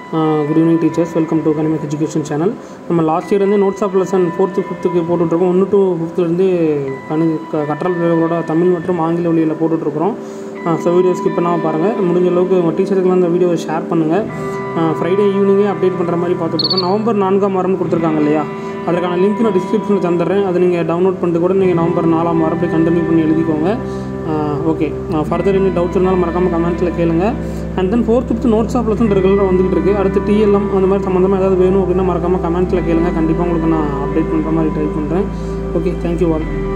good evening teachers welcome to Kanimak education channel நம்ம last year வந்து notes of lesson fourth ஃபிஃப்த்துக்கு போட்டுட்ருக்கோம் ஒன்று டு ஃபிஃப்த்துலேருந்து கணி க- கற்றல் பிரிவுகளோட தமிழ் மற்றும் ஆங்கில வழியில் போட்டுட்ருக்குறோம் ஸோ வீடியோ ஸ்கிப் பண்ணாமல் பாருங்கள் முடிஞ்ச அளவுக்கு உங்கள் டீச்சருக்குலாம் அந்த வீடியோவை ஷேர் பண்ணுங்கள் ஃப்ரைடே ஈவினிங்கே அப்டேட் பண்ணுற மாதிரி பார்த்துட்ருக்கோம் நவம்பர் நான்காம் வாரம்னு கொடுத்துருக்காங்க இல்லையா அதற்கான லிங்க் நான் டிஸ்கிரிப்ஷனில் தந்துடுறேன் அதை நீங்கள் டவுன்லோட் பண்ணிட்டு கூட நீங்கள் நவம்பர் நாலாம் வாரம் அப்படியே கண்டினியூ பண்ணி எழுதிக்கோங்க ஓகே ஃபர்தர் எனி டவுட்ஸ் இருந்தாலும் மறக்காமல் கமெண்ட்ஸில் கேளுங்க and then fourth fifth notes of lesson ரெகுலராக வந்துகிட்டு இருக்கு அடுத்து டிஎல்எம் அந்த மாதிரி சம்மந்தமாக ஏதாவது வேணும் அப்படின்னா மறக்காமல் கமெண்ட்ஸில் கேளுங்க கண்டிப்பாக உங்களுக்கு நான் அப்டேட் பண்ணுற மாதிரி ட்ரை பண்ணுறேன் ஓகே தேங்க்யூ ஆல்